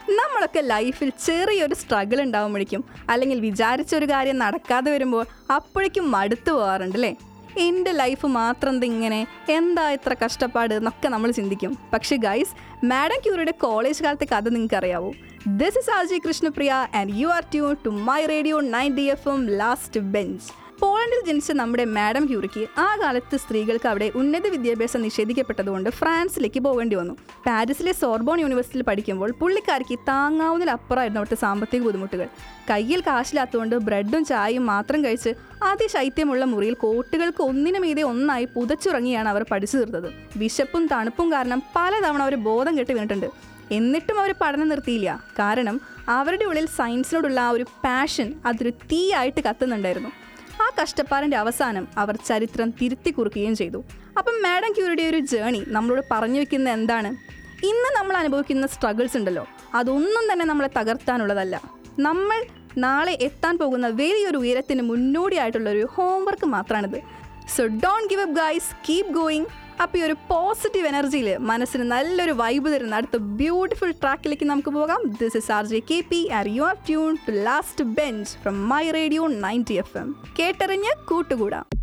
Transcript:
നമ്മളൊക്കെ ലൈഫിൽ ചെറിയൊരു സ്ട്രഗിൾ ഉണ്ടാകുമ്പോഴേക്കും അല്ലെങ്കിൽ വിചാരിച്ചൊരു കാര്യം നടക്കാതെ വരുമ്പോൾ അപ്പോഴേക്കും മടുത്തു പോകാറുണ്ട് അല്ലേ എൻ്റെ ലൈഫ് മാത്രം എന്താ ഇങ്ങനെ എന്താ ഇത്ര കഷ്ടപ്പാട് എന്നൊക്കെ നമ്മൾ ചിന്തിക്കും പക്ഷേ ഗൈസ് മാഡം ക്യൂറിയുടെ കോളേജ് കാലത്തെ കഥ നിങ്ങൾക്ക് അറിയാവൂ this is RJ Krishnapriya and you are tune to my radio ninety F M last bench പോളണ്ടിൽ ജനിച്ച നമ്മുടെ മാഡം ക്യൂറിക്ക് ആ കാലത്ത് സ്ത്രീകൾക്ക് അവിടെ ഉന്നത വിദ്യാഭ്യാസം നിഷേധിക്കപ്പെട്ടതുകൊണ്ട് ഫ്രാൻസിലേക്ക് പോകേണ്ടി വന്നു പാരീസിലെ സോർബോൺ യൂണിവേഴ്സിറ്റിയിൽ പഠിക്കുമ്പോൾ പുള്ളിക്കാരിക്ക് താങ്ങാവുന്നതിലപ്പുറമായിരുന്നു അവിടുത്തെ സാമ്പത്തിക ബുദ്ധിമുട്ടുകൾ കയ്യിൽ കാശില്ലാത്തതുകൊണ്ട് ബ്രെഡും ചായയും മാത്രം കഴിച്ച് അതിശൈത്യമുള്ള മുറിയിൽ കോട്ടുകൾക്ക് ഒന്നിനു മീതെ ഒന്നായി പുതച്ചുറങ്ങിയാണ് അവർ പഠിച്ചു തീർത്തത് വിശപ്പും തണുപ്പും കാരണം പലതവണ അവർ ബോധം കെട്ട് വീണിട്ടുണ്ട് എന്നിട്ടും അവർ പഠനം നിർത്തിയില്ല കാരണം അവരുടെ ഉള്ളിൽ സയൻസിനോടുള്ള ആ ഒരു പാഷൻ അതൊരു തീയായിട്ട് കത്തുന്നുണ്ടായിരുന്നു ആ കഷ്ടപ്പാടിൻ്റെ അവസാനം അവർ ചരിത്രം തിരുത്തി കുറിക്കുകയും ചെയ്തു അപ്പം മാഡം ക്യൂരിയുടെ ഒരു ജേണി നമ്മളോട് പറഞ്ഞു വെക്കുന്ന എന്താണ് ഇന്ന് നമ്മൾ അനുഭവിക്കുന്ന സ്ട്രഗിൾസ് ഉണ്ടല്ലോ അതൊന്നും തന്നെ നമ്മളെ തകർത്താനുള്ളതല്ല നമ്മൾ നാളെ എത്താൻ പോകുന്ന വലിയൊരു ഉയരത്തിന് മുന്നോടിയായിട്ടുള്ള ഒരു ഹോംവർക്ക് മാത്രമാണിത് so don't give up guys keep going അപ്പോൾ ഈ ഒരു പോസിറ്റീവ് എനർജിയിൽ മനസ്സിന് നല്ലൊരു വൈബ് തരുന്ന അടുത്ത ബ്യൂട്ടിഫുൾ ട്രാക്കിലേക്ക് നമുക്ക് പോകാം this is R J K P R you are tune to last bench from my radio ninety F M കേട്ടറിഞ്ഞ് കൂട്ടുകൂടാം